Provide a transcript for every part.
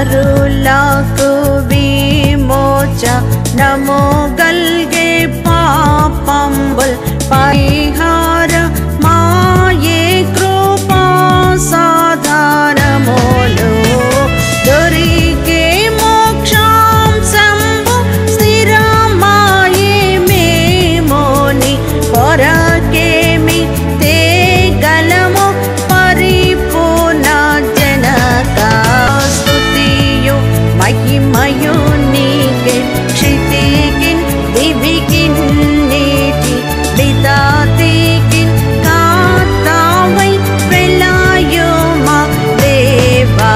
నరులకు విమోచనము గల్గే పాపంబుల్ పరిహార మాయే కృపా సాధారములు దొరికే మోక్షాంశంబు స్థిరమాయే మేమోని కొరకేమి తేగలము పరిపూర్ణ జనక స్తుతియు మహిమయు నీకే క్షితికిన్ దివికిన్ నీటి విదాతికిన్ కాతావై వెలాయుమా దేవా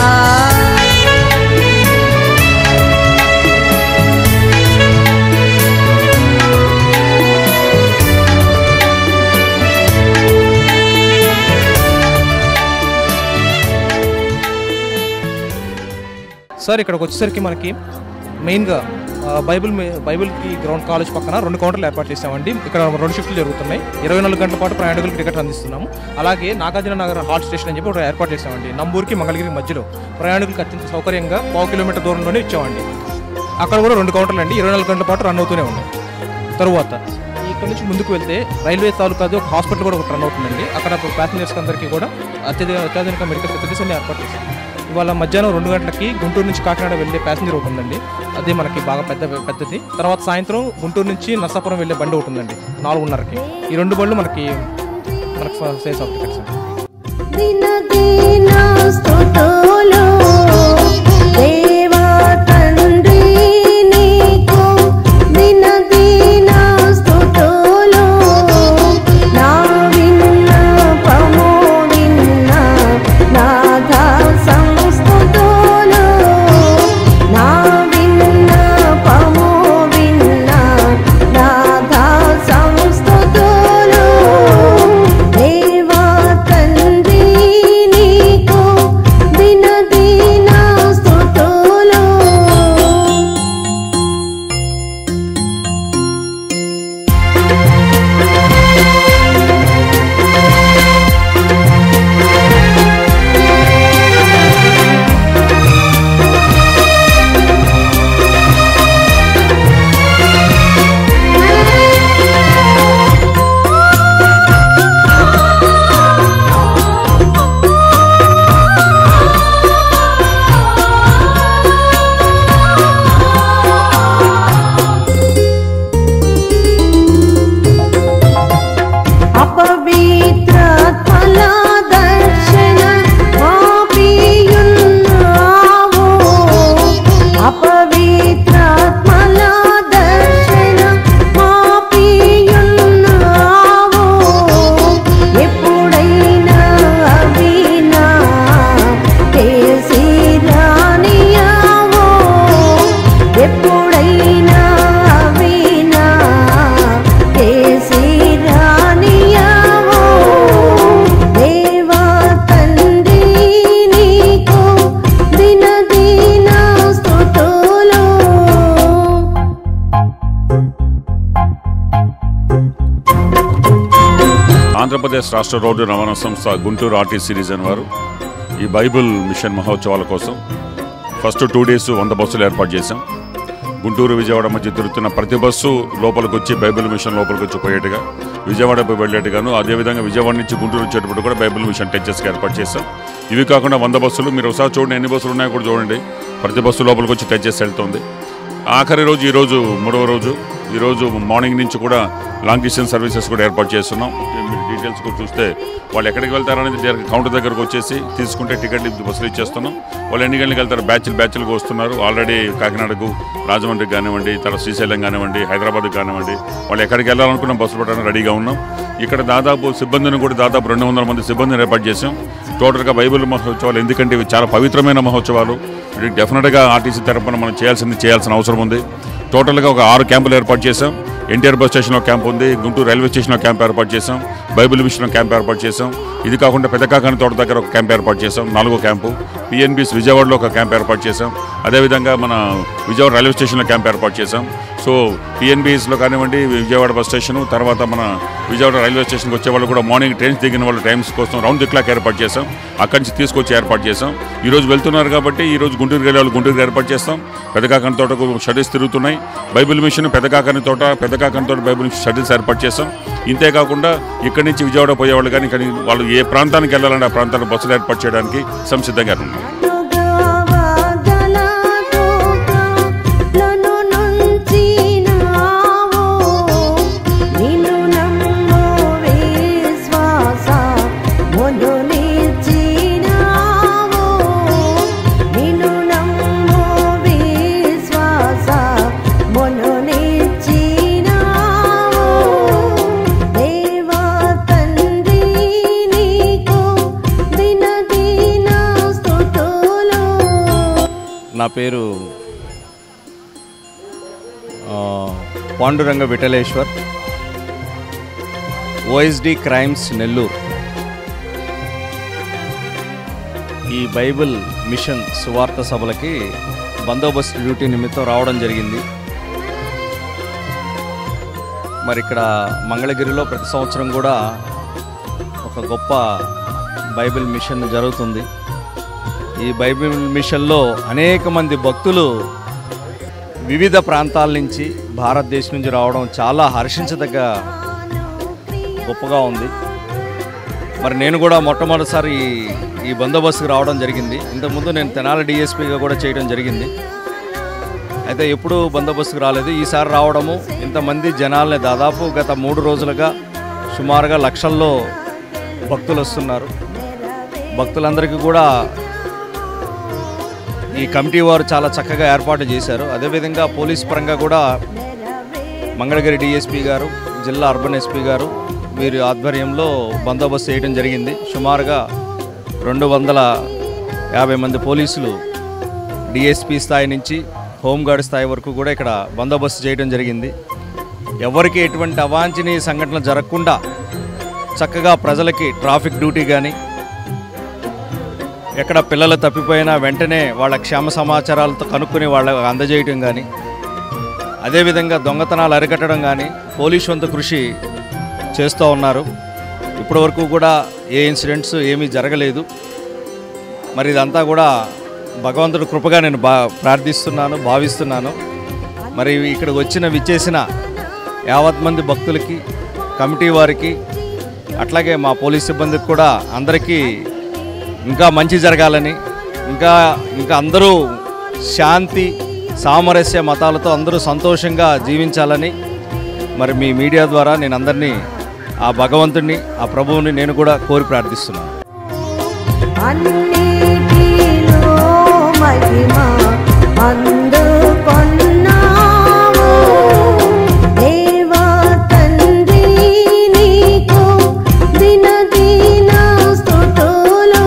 సార్ ఇక్కడికి వచ్చేసరికి మనకి మెయిన్గా ఆ, బైబిల్ మీ- బైబిల్కి గ్రౌండ్ కాలేజ్ పక్కన రెండు కౌంటర్లు ఏర్పాటు చేసామండి ఇక్కడ రెండు షిఫ్ట్లు జరుగుతున్నాయి ఇరవై నాలుగు గంటల పాటు ప్రయాణికులకు టికెట్ అందిస్తున్నాము అలాగే నాగార్జున నగర్ హాల్ట్ స్టేషన్ అని చెప్పి ఒకటి ఏర్పాటు చేసామండి నంబూరుకి మంగళగిరి మధ్యలో ప్రయాణికులకు అత్యంత సౌకర్యంగా పావు కిలోమీటర్ దూరంలోనే ఇచ్చామండి అక్కడ కూడా రెండు కౌంటర్లు అండి ఇరవై నాలుగు గంటల పాటు రన్ అవుతూనే ఉన్నాయి తరువాత ఇక్కడ నుంచి ముందుకు వెళ్తే రైల్వే తాలూకాది ఒక హాస్పిటల్ కూడా ఒకటి రన్ అవుతుందండి అక్కడ ప్యాసింజర్స్ అందరికీ కూడా అత్యధిక అత్యాధునిక మెడికల్ ఫెసిలిటీస్ అన్ని ఏర్పాటు చేశాం ఇవాళ మధ్యాహ్నం రెండు గంటలకి గుంటూరు నుంచి కాకినాడ వెళ్ళే ప్యాసింజర్ ఒకటి ఉందండి అది మనకి బాగా పెద్ద పెద్దది తర్వాత సాయంత్రం గుంటూరు నుంచి నర్సాపురం వెళ్ళే బండి ఒకటి ఉందండి నాలుగున్నరకి ఈ రెండు బండ్లు మనకి మనకి సేల్స్ అవుతాయి టికెట్స్ అండి దినదిన స్తుతులు దేవా తండ్రి నీకు దినదిన స్తుతులు నా విన్నపము విన్న నాథ సంస్తుతులు నా విన్నపము విన్న నాథ సంస్తుతులు దేవా తండ్రి నీకు దినదిన స్తుతులు అపవిత్ర ఫల దర్శన పాపియున్నావు అపవిత్ర ఫల దర్శన పాపియున్నావు ఎప్పుడైనా అవినా కేసి రానియావో ఎప్పుడైనా అవినా కేసి రానియావో దేవా తండ్రి నీకు దినదిన స్తుతులు ఆంధ్రప్రదేశ్ రాష్ట్ర రోడ్డు రవాణా సంస్థ గుంటూరు ఆర్టీసీ రీజన్ వారు ఈ బైబిల్ మిషన్ మహోత్సవాల కోసం ఫస్ట్ టూ డేస్ వంద బస్సులు ఏర్పాటు చేశాం గుంటూరు విజయవాడ మధ్య తిరుగుతున్న ప్రతి బస్సు లోపలికి వచ్చి బైబిల్ మిషన్ లోపలికి వచ్చి పోయేట్టుగా విజయవాడపై వెళ్ళేట్టుగాను అదేవిధంగా విజయవాడ నుంచి గుంటూరు వచ్చేటప్పుడు కూడా బైబిల్ మిషన్ టెచెస్కి ఏర్పాటు చేశాం ఇవి కాకుండా వంద బస్సులు మీరు ఒకసారి చూడండి ఎన్ని బస్సులు ఉన్నాయో కూడా చూడండి ప్రతి బస్సు లోపలికి వచ్చి టచ్ చేసి వెళ్తుంది ఆఖరి రోజు ఈరోజు మూడవ రోజు ఈరోజు మార్నింగ్ నుంచి కూడా లాంగ్ డిస్టెన్స్ సర్వీసెస్ కూడా ఏర్పాటు చేస్తున్నాం మీరు డీటెయిల్స్ కూడా చూస్తే వాళ్ళు ఎక్కడికి వెళ్తారనేది డైరెక్ట్ కౌంటర్ దగ్గరకు వచ్చేసి తీసుకుంటే టికెట్ బస్సులు ఇచ్చేస్తున్నాం వాళ్ళు ఎన్ని గంటలకు వెళ్తారు బ్యాచ్లు బ్యాచ్లుగా వస్తున్నారు ఆల్రెడీ కాకినాడకు రాజమండ్రికి కానివ్వండి తర్వాత శ్రీశైలం కానివ్వండి హైదరాబాద్కి కానివ్వండి వాళ్ళు ఎక్కడికి వెళ్ళాలనుకున్న బస్సులు పెట్టడానికి రెడీగా ఉన్నాం ఇక్కడ దాదాపు సిబ్బందిని కూడా దాదాపు రెండు వందల మంది సిబ్బందిని ఏర్పాటు చేసాం టోటల్గా బైబిల్ మహోత్సవాలు ఎందుకంటే ఇవి చాలా పవిత్రమైన మహోత్సవాలు ఇది డెఫినెట్గా ఆర్టీసీ తరపున మనం చేయాల్సింది చేయాల్సిన అవసరం ఉంది టోటల్గా ఒక ఆరు క్యాంపులు ఏర్పాటు చేశాం ఎన్టీఆర్ బస్ స్టేషన్లో క్యాంప్ ఉంది గుంటూరు రైల్వే స్టేషన్లో క్యాంప్ ఏర్పాటు చేసాం బైబిల్ మిషన్లో క్యాంప్ ఏర్పాటు చేసాం ఇది కాకుండా పెద్దకాకాని తోట దగ్గర ఒక క్యాంప్ ఏర్పాటు చేసాం నాలుగో క్యాంపు పిఎన్బిస్ విజయవాడలో ఒక క్యాంప్ ఏర్పాటు చేసాం అదేవిధంగా మన విజయవాడ రైల్వే స్టేషన్లో క్యాంప్ ఏర్పాటు చేసాం సో పిఎన్బిఎస్లో కానివ్వండి విజయవాడ బస్ స్టేషన్ తర్వాత మన విజయవాడ రైల్వే స్టేషన్కి వచ్చే వాళ్ళు కూడా మార్నింగ్ ట్రైన్స్ దిగిన వాళ్ళు టైమ్స్ కోసం రౌండ్ ది క్లాక్ ఏర్పాటు చేసాం అక్కడి నుంచి తీసుకొచ్చి ఏర్పాటు చేసాం ఈ రోజు వెళ్తున్నారు కాబట్టి ఈ రోజు గుంటూరుకి వెళ్ళే వాళ్ళు గుంటూరుకి ఏర్పాటు చేస్తాం పెద్దకాకని తోటకు షటిల్స్ తిరుగుతున్నాయి బైబిల్ మిషన్ పెద్దకాకని తోట పెద్దకాకని తోట బైబిల్ మిషన్ షటిల్స్ ఏర్పాటు చేసాం ఇంతే కాకుండా ఇక్కడి నుంచి విజయవాడ పోయేవాళ్ళు కానీ ఇక్కడ వాళ్ళు ఏ ప్రాంతానికి వెళ్ళాలంటే ఆ ప్రాంతానికి బస్సులు ఏర్పాటు చేయడానికి సంసిద్ధంగా ఉన్నాం లను నుంచినావు నిన్ను నమ్ము విశ్వాస మొదలిచ్చినావు నిన్ను నమ్ము విశ్వాస మొదలిచ్చినావు దేవా తండ్రి నీకు దిన దిన స్తుతులు నా పేరు ఆ, పాండురంగ విఠలేశ్వర్ ఓఎస్డి క్రైమ్స్ నెల్లూరు ఈ బైబిల్ మిషన్ సువార్త సభలకి బందోబస్తు డ్యూటీ నిమిత్తం రావడం జరిగింది మరి ఇక్కడ మంగళగిరిలో ప్రతి సంవత్సరం కూడా ఒక గొప్ప బైబిల్ మిషన్ జరుగుతుంది ఈ బైబిల్ మిషన్లో అనేక మంది భక్తులు వివిధ ప్రాంతాల నుంచి భారతదేశం నుంచి రావడం చాలా హర్షించదగ్గ గొప్పగా ఉంది మరి నేను కూడా మొట్టమొదటిసారి ఈ- ఈ బందోబస్తుకు రావడం జరిగింది ఇంతకుముందు నేను తెనాలి డిఎస్పీగా కూడా చేయడం జరిగింది అయితే ఎప్పుడూ బందోబస్తుకు రాలేదు ఈసారి రావడము ఇంతమంది జనాల్ని దాదాపు గత మూడు రోజులుగా సుమారుగా లక్షల్లో భక్తులు వస్తున్నారు భక్తులందరికీ కూడా ఈ కమిటీ వారు చాలా చక్కగా ఏర్పాటు చేశారు అదేవిధంగా పోలీస్ పరంగా కూడా మంగళగిరి డిఎస్పీ గారు జిల్లా అర్బన్ ఎస్పీ గారు వీరి ఆధ్వర్యంలో బందోబస్తు చేయడం జరిగింది సుమారుగా రెండు వందల యాభై మంది పోలీసులు డిఎస్పీ స్థాయి నుంచి హోంగార్డ్ స్థాయి వరకు కూడా ఇక్కడ బందోబస్తు చేయడం జరిగింది ఎవరికి ఎటువంటి అవాంఛనీయ సంఘటనలు జరగకుండా చక్కగా ప్రజలకి ట్రాఫిక్ డ్యూటీ కానీ ఎక్కడ పిల్లలు తప్పిపోయినా వెంటనే వాళ్ళ క్షేమ సమాచారాలతో కనుక్కొని వాళ్ళకు అందజేయటం కానీ అదేవిధంగా దొంగతనాలు అరికట్టడం కానీ పోలీసు వంతు కృషి చేస్తూ ఉన్నారు ఇప్పటివరకు కూడా ఏ ఇన్సిడెంట్స్ ఏమీ జరగలేదు మరి ఇదంతా కూడా భగవంతుడి కృపగా నేను బా ప్రార్థిస్తున్నాను భావిస్తున్నాను మరి ఇక్కడికి వచ్చిన విచ్చేసిన యావత్ మంది భక్తులకి కమిటీ వారికి అట్లాగే మా పోలీస్ సిబ్బందికి కూడా అందరికీ ఇంకా మంచి జరగాలని ఇంకా ఇంకా అందరూ శాంతి సామరస్య మతాలతో అందరూ సంతోషంగా జీవించాలని మరి మీ మీడియా ద్వారా నేను అందరినీ ఆ భగవంతుడిని ఆ ప్రభువుని నేను కూడా కోరి ప్రార్థిస్తున్నాను అన్నిటిలో మహిమ అందుకొన్నావు దేవా తండ్రి నీకు దిన దిన స్తుతులు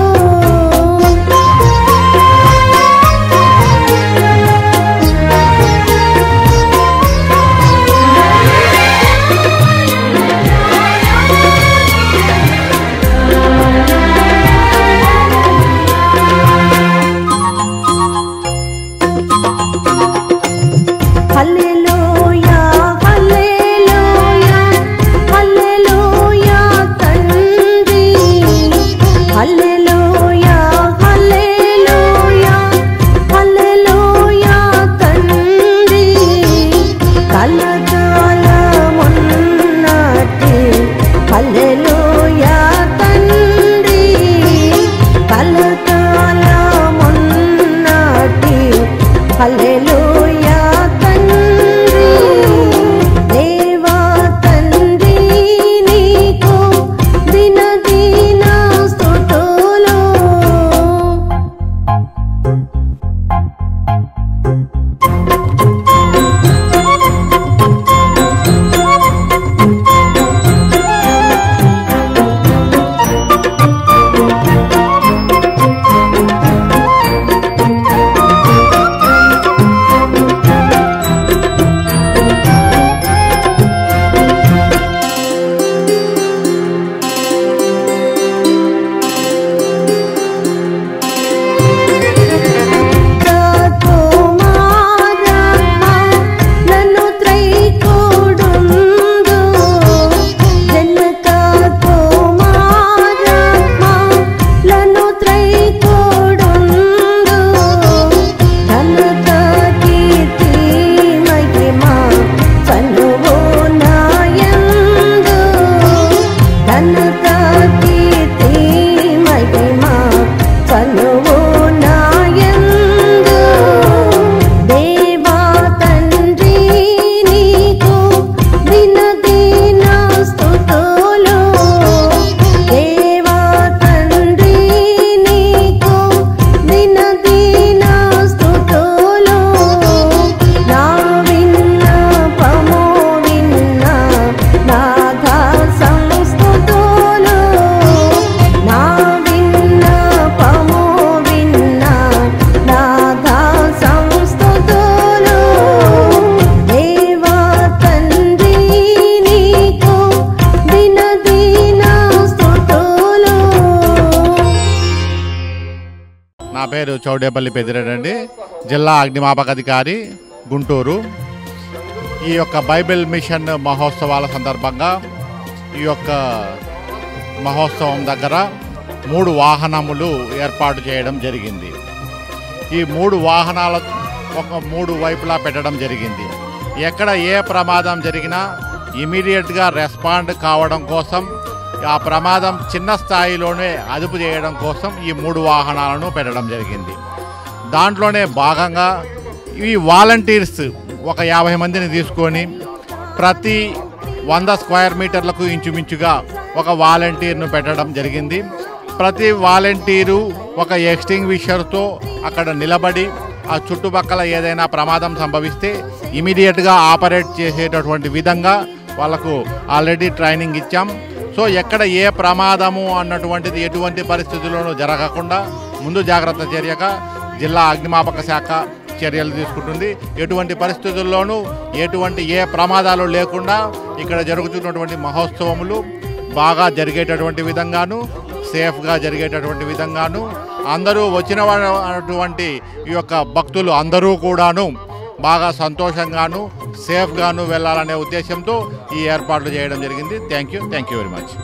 నా పేరు చౌడేపల్లి పెదిరెడ్డి అండి జిల్లా అగ్నిమాపక అధికారి గుంటూరు ఈ యొక్క బైబిల్ మిషన్ మహోత్సవాల సందర్భంగా ఈ యొక్క మహోత్సవం దగ్గర మూడు వాహనములు ఏర్పాటు చేయడం జరిగింది ఈ మూడు వాహనాల ఒక మూడు వైపులా పెట్టడం జరిగింది ఎక్కడ ఏ ప్రమాదం జరిగినా ఇమీడియట్గా రెస్పాండ్ కావడం కోసం ఆ ప్రమాదం చిన్న స్థాయిలోనే అదుపు చేయడం కోసం ఈ మూడు వాహనాలను పెట్టడం జరిగింది దాంట్లోనే భాగంగా ఈ వాలంటీర్స్ ఒక యాభై మందిని తీసుకొని ప్రతి వంద స్క్వేర్ మీటర్లకు ఇంచుమించుగా ఒక వాలంటీర్ను పెట్టడం జరిగింది ప్రతి వాలంటీరు ఒక ఎక్స్టింగ్విషర్తో అక్కడ నిలబడి ఆ చుట్టుపక్కల ఏదైనా ప్రమాదం సంభవిస్తే ఇమీడియట్గా ఆపరేట్ చేసేటటువంటి విధంగా వాళ్ళకు ఆల్రెడీ ట్రైనింగ్ ఇచ్చాం సో ఎక్కడ ఏ ప్రమాదము అన్నటువంటిది ఎటువంటి పరిస్థితుల్లోనూ జరగకుండా ముందు జాగ్రత్త చర్యగా జిల్లా అగ్నిమాపక శాఖ చర్యలు తీసుకుంటుంది ఎటువంటి పరిస్థితుల్లోనూ ఎటువంటి ఏ ప్రమాదాలు లేకుండా ఇక్కడ జరుగుతున్నటువంటి మహోత్సవములు బాగా జరిగేటటువంటి విధంగాను సేఫ్గా జరిగేటటువంటి విధంగాను అందరూ వచ్చిన అటువంటి ఈ యొక్క భక్తులు అందరూ కూడాను బాగా సంతోషంగాను సేఫ్గాను వెళ్ళాలనే ఉద్దేశంతో ఈ ఏర్పాట్లు చేయడం జరిగింది thank you thank you very much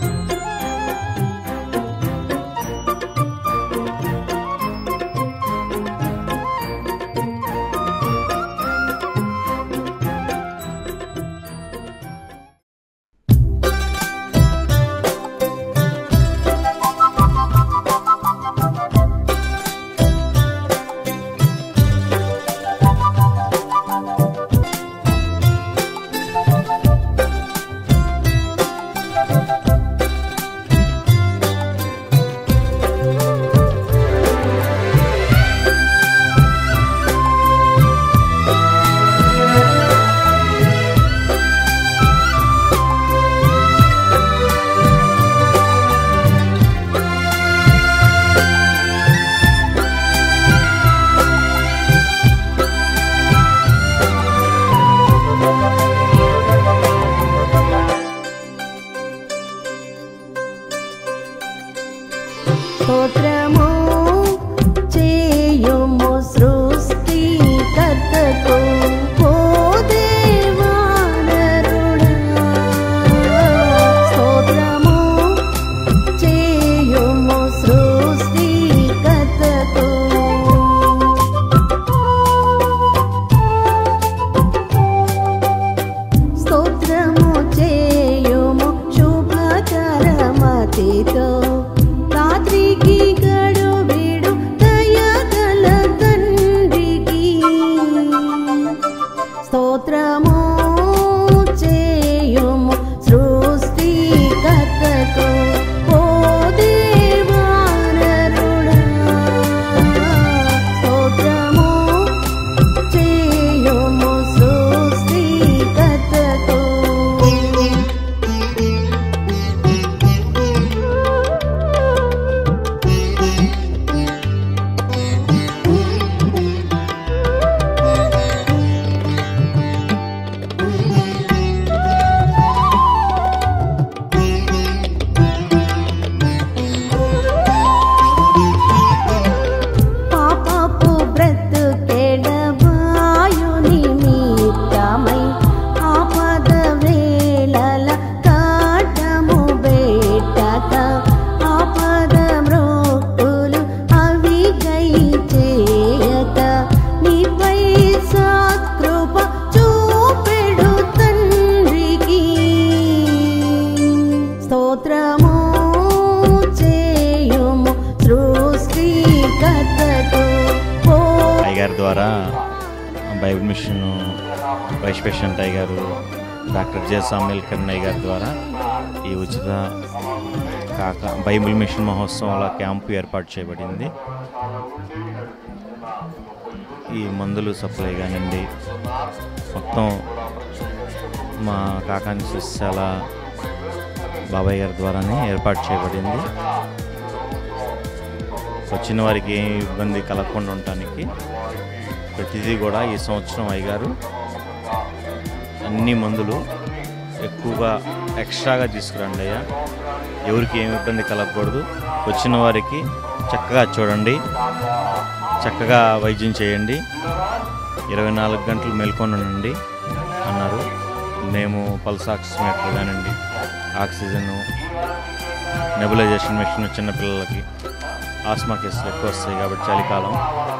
స్తోత్రము చేయుము సృష్టి కర్తకు ఓ దేవా నరుడా స్తోత్రము చేయుము సృష్టి కర్తకు స్తోత్రము చేయుము శుభకరమతితో రాత్రికి గడువిడు దయగల తండ్రికి స్తోత్రము చేయుము సృష్టి కర్తకు ఓ దేవా నరుడా స్తోత్రము చేయుము సృష్టి కర్తకు పాపపు బ్రతుకెడబాయు నిమిత్తమై ఆపద వేళల కాటము బేటక ఆపద మృక్కులు అవి గై చేయక నీపై సత్కృప చూపెడు తండ్రికి స్తోత్రము చేయుము సృష్టికర్తకు ఓ టైగర్ ద్వారా Bible mission vice president tiger doctor J Samuel Kannaiah గారి ద్వారా ఈ ఉచిత కాక బైబిల్ మిషన్ మహోత్సవాల క్యాంపు ఏర్పాటు చేయబడింది ఈ మందులు సప్లై కానివ్వండి మొత్తం మా కాకాని శిష్యాల బాబాయ్ గారి ద్వారానే ఏర్పాటు చేయబడింది వచ్చిన వారికి ఏ ఇబ్బంది కలగకుండా ఉండటానికి ప్రతిదీ కూడా ఈ సంవత్సరం అయ్యగారు అన్ని మందులు ఎక్కువగా ఎక్స్ట్రాగా తీసుకురండి అయ్యా ఎవరికి ఏమి ఇబ్బంది కలగకూడదు వచ్చిన వారికి చక్కగా చూడండి చక్కగా వైద్యం చేయండి ఇరవై నాలుగు గంటలు మేల్కొనండి అన్నారు మేము పల్స్ ఆక్సిమీటర్ కానివ్వండి ఆక్సిజన్ నెబులైజేషన్ మెషిన్ చిన్నపిల్లలకి ఆస్మా కేసులు ఎక్కువ వస్తాయి కాబట్టి చలికాలం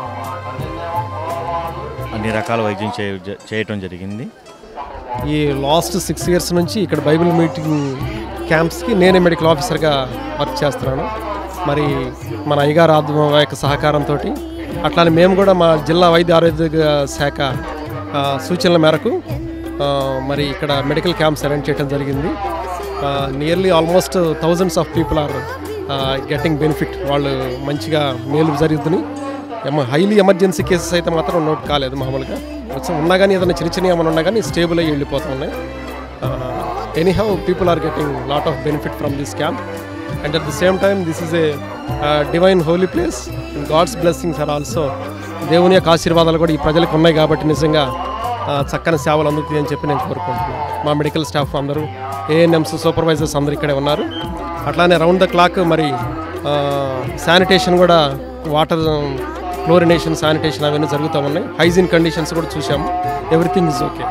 అన్ని రకాల వైద్యం చేయ చేయటం జరిగింది ఈ లాస్ట్ సిక్స్ ఇయర్స్ నుంచి ఇక్కడ బైబిల్ మీటింగ్ క్యాంప్స్కి నేనే మెడికల్ ఆఫీసర్గా వర్క్ చేస్తున్నాను మరి మన అయ్యగారు ఆధ్వర్యం యొక్క సహకారంతో అట్లానే మేము కూడా మా జిల్లా వైద్య ఆరోగ్య శాఖ ఆ, సూచనల మేరకు ఆ, మరి ఇక్కడ మెడికల్ క్యాంప్స్ అరేంజ్ చేయడం జరిగింది nearly almost thousands of people are getting benefit వాళ్ళు మంచిగా మేలు జరుగుతుంది ఎమ హైలీ ఎమర్జెన్సీ కేసెస్ అయితే మాత్రం నోట్ కాలేదు మామూలుగా వచ్చి ఉన్నా కానీ ఏదైనా చిన్న చిన్న ఏమైనా ఉన్నా కానీ స్టేబుల్ అయ్యి వెళ్ళిపోతూ ఉన్నాయి anyhow people are getting lot of benefit from this camp and at the same time this is a divine holy place God's blessings are also దేవుని యొక్క ఆశీర్వాదాలు కూడా ఈ ప్రజలకు ఉన్నాయి కాబట్టి నిజంగా ఆ, చక్కని సేవలు అందుతాయి అని చెప్పి నేను కోరుకుంటున్నాను మా మెడికల్ స్టాఫ్ అందరూ ఏఎన్ఎంస్ సూపర్వైజర్స్ అందరూ ఇక్కడే ఉన్నారు అట్లానే రౌండ్ ద క్లాక్ మరి శానిటేషన్ కూడా వాటర్ క్లోరినేషన్ శానిటేషన్ అవన్నీ జరుగుతూ ఉన్నాయి హైజీన్ కండిషన్స్ కూడా చూసాము ఎవ్రీథింగ్ ఇస్ ఓకే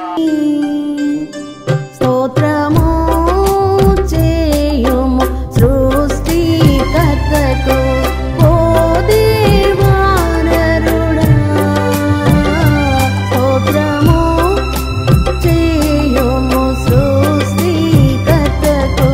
స్తోత్రము చేయుము సృష్టికర్తకు ఓ దేవానరుడా స్తోత్రము చేయుము సృష్టికర్తకు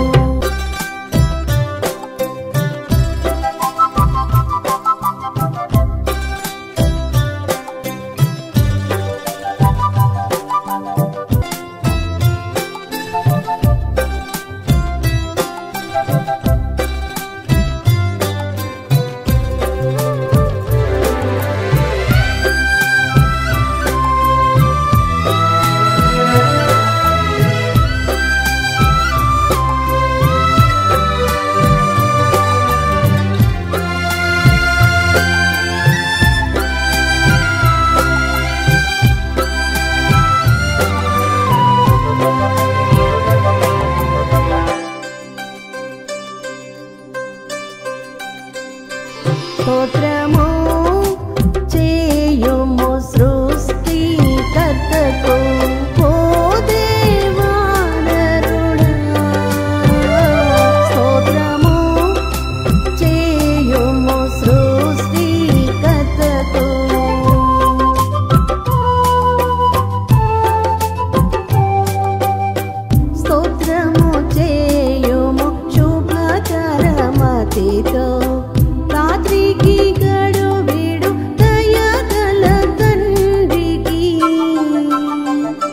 స్తోత్రము చేయుము సృష్టికర్తకు ఓ దేవానరుడా స్తోత్రము చేయుము సృష్టికర్తకు స్తోత్రము చేయుము శుభకరమతితో రాత్రికి గడువిడు దయగల తండ్రికి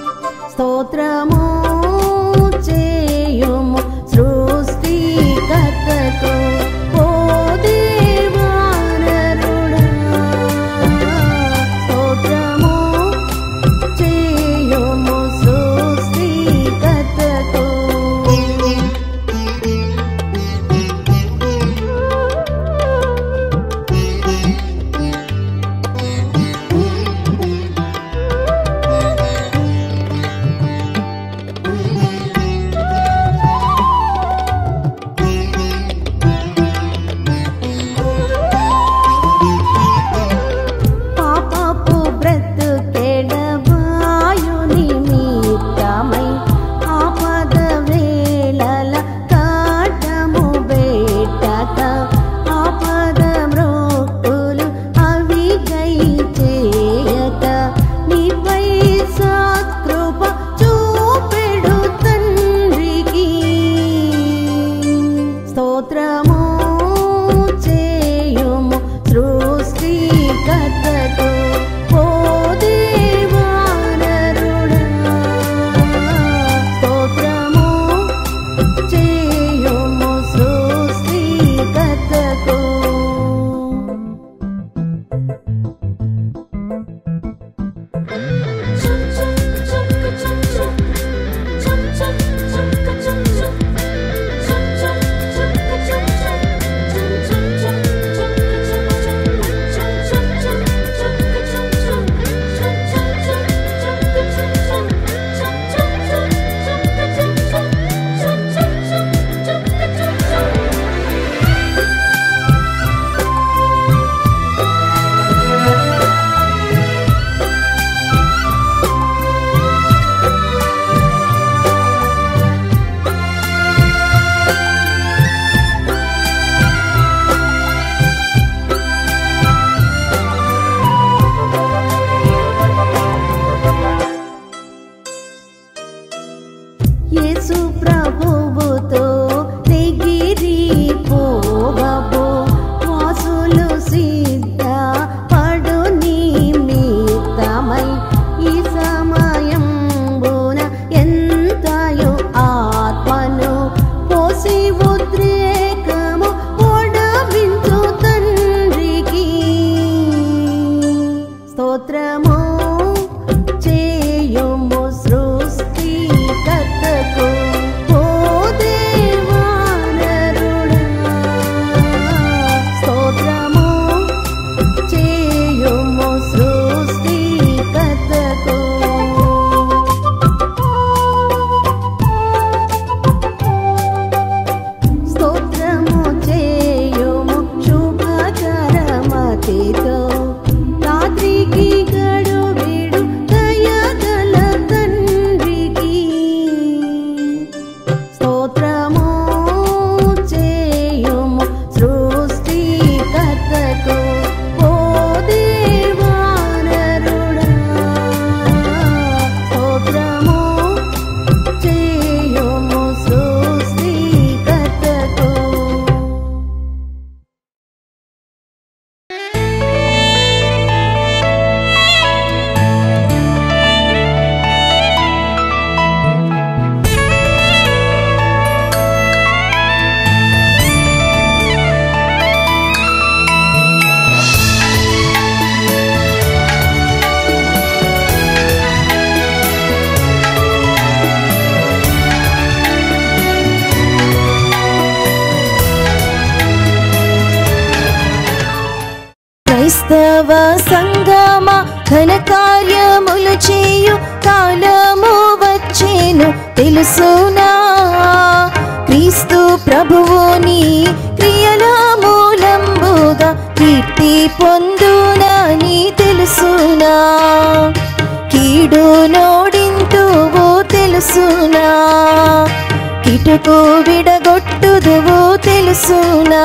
క్రైస్తవ సంగమ ఘన కార్యములు చేయు కాలము వచ్చేను తెలుసునా క్రీస్తు ప్రభువుని క్రియల మూలంబుగా కీర్తి పొందునని తెలుసునా కీడు నోడింతువు తెలుసునా కిటుకు విడగొట్టుదువు తెలుసునా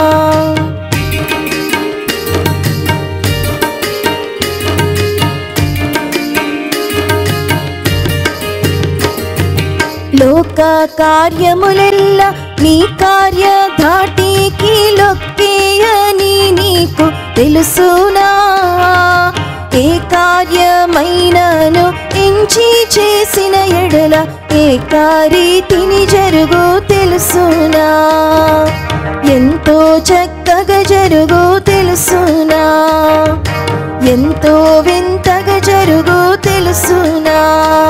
లోక కార్యములెల్ల నీ కార్య ధాటికి లొక్కేయని నీకు తెలుసునా ఏ కార్యమైనను ఎంచి చేసిన ఎడల ఏ కారీతిని జరుగు తెలుసునా ఎంతో చక్కగా జరుగు తెలుసునా ఎంతో వింతగా జరుగు తెలుసునా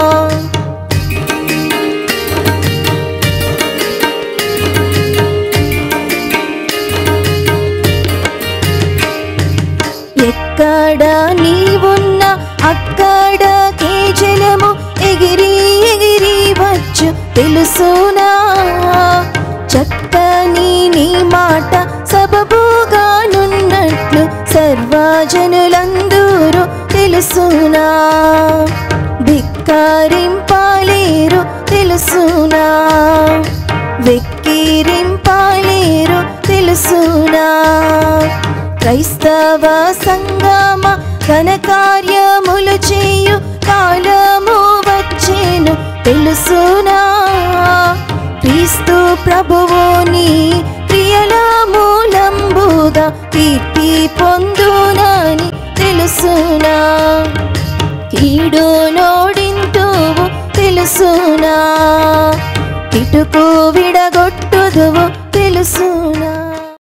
ఎక్కడ నీవున్నా అక్కడ జలము ఎగిరి ఎగిరి వచ్చు తెలుసునా చక్కని నీ మాట సబబుగానున్నట్లు సర్వజనులందరూ తెలుసునా ధిక్కారింపాలేరు తెలుసునా వెక్కిరింపాలేరు తెలుసునా క్రైస్తవ సంగమ ఘన కార్యములు చేయు కాలము వచ్చేను తెలుసునా క్రీస్తు ప్రభువుని క్రియల మూలంబుగా కీర్తి పొందునని తెలుసునా కీడు నోడింతువు తెలుసునా ఇటుకు విడగొట్టుదువు తెలుసునా